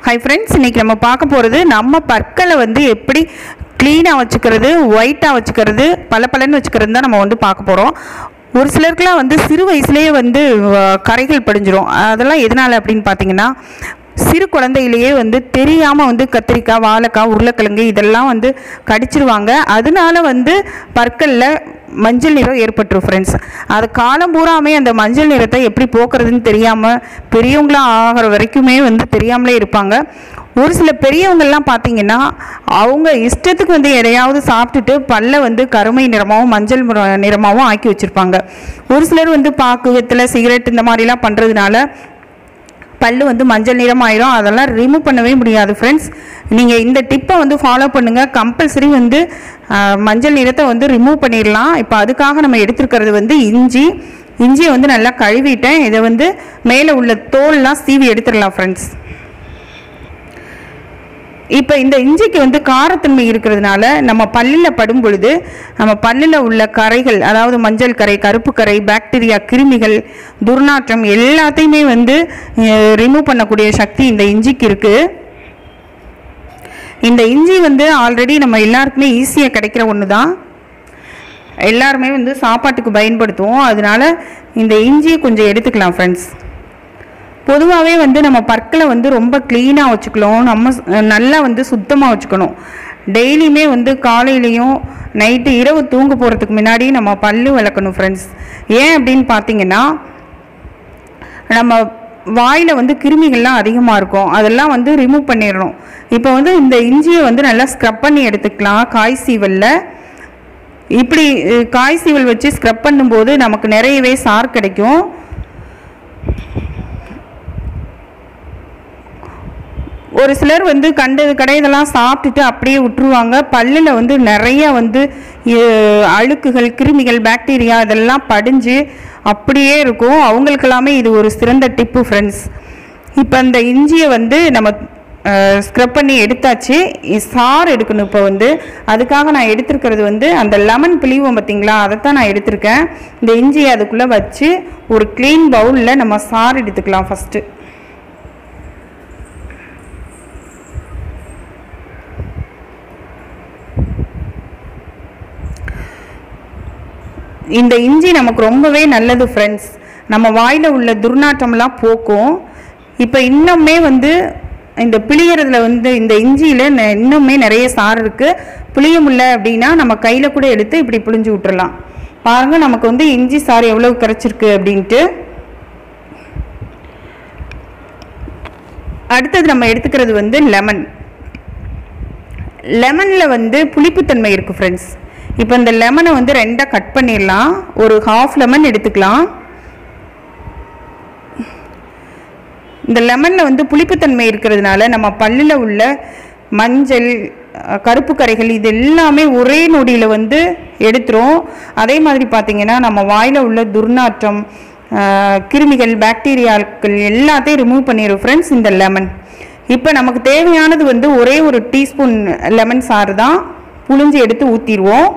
hi friends இன்றைக்கி நம்ம பார்க்க போகிறது நம்ம பற்களை வந்து எப்படி க்ளீனாக வச்சுக்கிறது ஒயிட்டாக வச்சுக்கிறது பளபளன்னு வச்சுக்கிறது தான் நம்ம வந்து பார்க்க போகிறோம் ஒரு சிலருக்குலாம் வந்து சிறு வயசுலேயே வந்து அஹ், கரைகள் படிஞ்சிரும் அதெல்லாம் எதனால் அப்படின்னு பார்த்தீங்கன்னா சிறு குழந்தையிலேயே வந்து தெரியாமல் வந்து கத்திரிக்காய் வாழைக்காய் உருளைக்கிழங்கு இதெல்லாம் வந்து கடிச்சிருவாங்க அதனால வந்து பற்களில் மஞ்சள் நிறம் ஏற்பட்டுரும் ஃப்ரெண்ட்ஸ் அது காலம் பூராமே அந்த மஞ்சள் நிறத்தை எப்படி போக்குறதுன்னு தெரியாமல் பெரியவங்களாம் ஆகிற வரைக்குமே வந்து தெரியாமலே இருப்பாங்க ஒரு சில பெரியவங்கள்லாம் பார்த்தீங்கன்னா அவங்க இஷ்டத்துக்கு வந்து எதையாவது சாப்பிட்டுட்டு பல்ல வந்து கருமை நிறமாகவும் மஞ்சள் முற- நிறமாகவும் ஆக்கி வச்சுருப்பாங்க ஒரு சிலர் வந்து பாக்கு வெத்தலை சிகரெட் இந்த மாதிரிலாம் பண்ணுறதுனால பல்லு வந்து மஞ்சள் நிறம் ஆயிரும் அதெல்லாம் ரிமூவ் பண்ணவே முடியாது ஃப்ரெண்ட்ஸ் நீங்கள் இந்த டிப்பை வந்து ஃபாலோ பண்ணுங்கள் கம்பல்சரி வந்து ஆஹ், மஞ்சள் நிறத்தை வந்து ரிமூவ் பண்ணிடலாம் இப்போ அதுக்காக நம்ம எடுத்துருக்கிறது வந்து இஞ்சி இஞ்சியை வந்து நல்லா கழுவிட்டேன் இதை வந்து மேலே உள்ள தோல்லாம் சீவி எடுத்துடலாம் ஃப்ரெண்ட்ஸ் இப்போ இந்த இஞ்சிக்கு வந்து காரத்தன்மை இருக்கிறதுனால நம்ம பல்லில் படும் பொழுது நம்ம பல்லில் உள்ள கரைகள் அதாவது மஞ்சள் கரை கருப்பு கரை பாக்டீரியா கிருமிகள் துர்நாற்றம் எல்லாத்தையுமே வந்து ரிமூவ் பண்ணக்கூடிய சக்தி இந்த இஞ்சிக்கு இருக்குது இந்த இஞ்சி வந்து ஆல்ரெடி நம்ம எல்லாருக்குமே ஈஸியாக கிடைக்கிற ஒன்று தான் எல்லாருமே வந்து சாப்பாட்டுக்கு பயன்படுத்துவோம் அதனால இந்த இஞ்சியை கொஞ்சம் எடுத்துக்கலாம் ஃப்ரெண்ட்ஸ் பொதுவாகவே வந்து நம்ம பற்களை வந்து ரொம்ப க்ளீனாக வச்சுக்கணும் நம்ம ஸ்- நல்லா வந்து சுத்தமாக வச்சுக்கணும் டெய்லியுமே வந்து காலையிலையும் நைட்டு இரவு தூங்க போகிறதுக்கு முன்னாடி நம்ம பல்லு விளக்கணும் ஃப்ரெண்ட்ஸ் ஏன் அப்படின்னு பார்த்தீங்கன்னா நம்ம வாயில் வந்து கிருமிகள்லாம் அதிகமாக இருக்கும் அதெல்லாம் வந்து ரிமூவ் பண்ணிடணும் இப்போ வந்து இந்த இஞ்சியை வந்து நல்லா ஸ்க்ரப் பண்ணி எடுத்துக்கலாம் காய் சீவலில் இப்படி அஹ், காய் சீவல் வச்சு ஸ்க்ரப் பண்ணும்போது நமக்கு நிறையவே சார் கிடைக்கும் ஒரு சிலர் வந்து கண்டது கடையதெல்லாம் சாப்பிட்டுட்டு அப்படியே விட்டுருவாங்க பல்லில் வந்து நிறைய வந்து அஹ், அழுக்குகள் கிருமிகள் பாக்டீரியா இதெல்லாம் படிஞ்சு அப்படியே இருக்கும் அவங்களுக்கெல்லாமே இது ஒரு சிறந்த டிப்பு ஃப்ரெண்ட்ஸ் இப்போ அந்த இஞ்சியை வந்து நம்ம ஸ்க்ரப் பண்ணி எடுத்தாச்சு இ- சாறு எடுக்கணும் இப்போ வந்து அதுக்காக நான் எடுத்திருக்கிறது வந்து அந்த லெமன் பிழிவோம் பார்த்தீங்களா அதைத்தான் நான் எடுத்திருக்கேன் இந்த இஞ்சியை அதுக்குள்ளே வச்சு ஒரு க்ளீன் பவுலில் நம்ம சாறு எடுத்துக்கலாம் ஃபஸ்ட்டு இந்த இஞ்சி நமக்கு ரொம்பவே நல்லது ஃப்ரெண்ட்ஸ் நம்ம வாயில் உள்ள துர்நாற்றம்லாம் போக்கும் இப்போ இன்னுமே வந்து இந்த பிழியறதுல வந்து இந்த இஞ்சியில் இன்னுமே நிறைய சாறு இருக்குது புளிய முடியல அப்படின்னா நம்ம கையில் கூட எடுத்து இப்படி புளிஞ்சு விட்டுறலாம் பாருங்கள் நமக்கு வந்து இஞ்சி சாறு எவ்வளவு கரைச்சிருக்கு அப்படின்ட்டு அடுத்தது நம்ம எடுத்துக்கிறது வந்து லெமன் லெமனில் வந்து புளிப்புத்தன்மை இருக்குது ஃப்ரெண்ட்ஸ் இப்போ இந்த லெமனை வந்து ரெண்டாக கட் பண்ணிடலாம் ஒரு ஹாஃப் லெமன் எடுத்துக்கலாம் இந்த லெமனில் வந்து புளிப்புத்தன்மை இருக்கிறதுனால நம்ம பல்லில் உள்ள மஞ்சள் அஹ், கருப்பு கரைகள் இது எல்லாமே ஒரே நொடியில் வந்து எடுத்துரும் அதே மாதிரி பார்த்தீங்கன்னா நம்ம வாயில் உள்ள துர்நாற்றம் அஹ், கிருமிகள் பாக்டீரியாக்கள் எல்லாத்தையும் ரிமூவ் பண்ணிடும் ஃப்ரெண்ட்ஸ் இந்த லெமன் இப்போ நமக்கு தேவையானது வந்து ஒரே ஒரு டீஸ்பூன் லெமன் சாறு தான் புழிஞ்சு எடுத்து ஊற்றிடுவோம்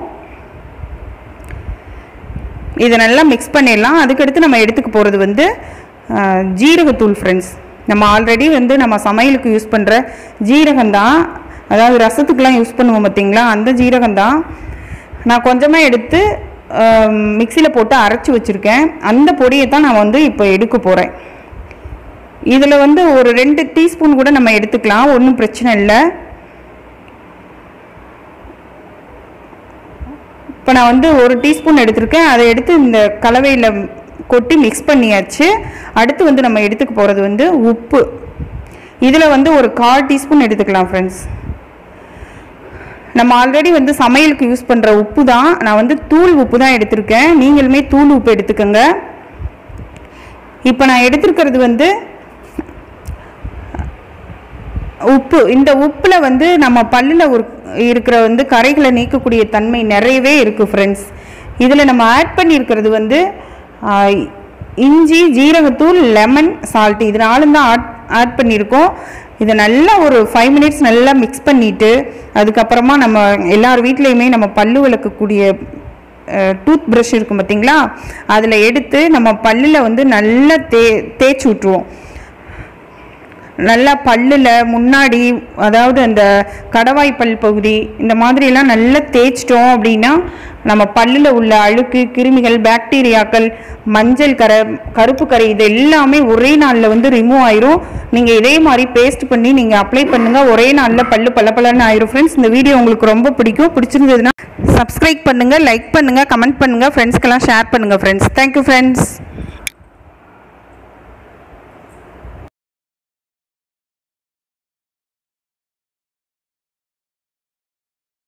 இதை நல்லா மிக்ஸ் பண்ணிடலாம் அதுக்கடுத்து நம்ம எடுத்துக்க போகிறது வந்து அஹ், ஜீரகத்தூள் ஃப்ரெண்ட்ஸ் நம்ம ஆல்ரெடி வந்து நம்ம சமையலுக்கு யூஸ் பண்ணுற ஜீரகம் தான் அதாவது ரசத்துக்கெலாம் யூஸ் பண்ணுவோம் பார்த்தீங்களா அந்த ஜீரகம் தான் நான் கொஞ்சமாக எடுத்து மிக்சியில் போட்டு அரைச்சி வச்சுருக்கேன் அந்த பொடியை தான் நான் வந்து இப்போ எடுக்க போகிறேன் இதில் வந்து ஒரு ரெண்டு டீஸ்பூன் கூட நம்ம எடுத்துக்கலாம் ஒன்றும் பிரச்சனை இல்லை இப்போ நான் வந்து ஒரு டீஸ்பூன் எடுத்திருக்கேன் அதை எடுத்து இந்த கலவையில் கொட்டி மிக்ஸ் பண்ணியாச்சு அடுத்து வந்து நம்ம எடுத்துக்க போகிறது வந்து உப்பு இதில் வந்து ஒரு கால் டீஸ்பூன் எடுத்துக்கலாம் ஃப்ரெண்ட்ஸ் நம்ம ஆல்ரெடி வந்து சமையலுக்கு யூஸ் பண்ணுற உப்பு தான் நான் வந்து தூள் உப்பு தான் எடுத்திருக்கேன் நீங்களுமே தூள் உப்பு எடுத்துக்கோங்க இப்போ நான் எடுத்திருக்கிறது வந்து உப்பு இந்த உப்பில் வந்து நம்ம பல்லில் ஒரு இருக்கிற வந்து கரைகளை நீக்கக்கூடிய தன்மை நிறையவே இருக்குது ஃப்ரெண்ட்ஸ் இதில் நம்ம ஆட் பண்ணியிருக்கிறது வந்து ஆ, இஞ்சி ஜீரகத்தூள் லெமன் சால்ட் இது நாலும் தான் ஆட் ஆட் பண்ணியிருக்கோம் இதை நல்லா ஒரு ஃபைவ் மினிட்ஸ் நல்லா மிக்ஸ் பண்ணிவிட்டு அதுக்கப்புறமா நம்ம எல்லார் வீட்லேயுமே நம்ம பல்லு விளக்கக்கூடிய டூத் ப்ரஷ் இருக்கும் பார்த்தீங்களா அதில் எடுத்து நம்ம பல்லில் வந்து நல்லா தே தேய்ச்சி விட்ருவோம் நல்லா பல்லில் முன்னாடி அதாவது அந்த கடவாய்ப்பல் பகுதி இந்த மாதிரியெல்லாம் நல்லா தேய்ச்சிட்டோம் அப்படின்னா நம்ம பல்லில் உள்ள அழுக்கு கிருமிகள் பாக்டீரியாக்கள் மஞ்சள் கரை கருப்பு கரை இது எல்லாமே ஒரே நாளில் வந்து ரிமூவ் ஆயிரும் நீங்கள் இதே மாதிரி பேஸ்ட் பண்ணி நீங்கள் அப்ளை பண்ணுங்கள் ஒரே நாளில் பல்லு பளபளன்னு ஆயிரும் ஃப்ரெண்ட்ஸ் இந்த வீடியோ உங்களுக்கு ரொம்ப பிடிக்கும் பிடிச்சிருந்ததுன்னா சப்ஸ்கிரைப் பண்ணுங்கள் லைக் பண்ணுங்கள் கமெண்ட் பண்ணுங்கள் ஃப்ரெண்ட்ஸ்க்கெல்லாம் ஷேர் பண்ணுங்கள் ஃப்ரெண்ட்ஸ் தேங்க்யூ ஃப்ரெண்ட்ஸ்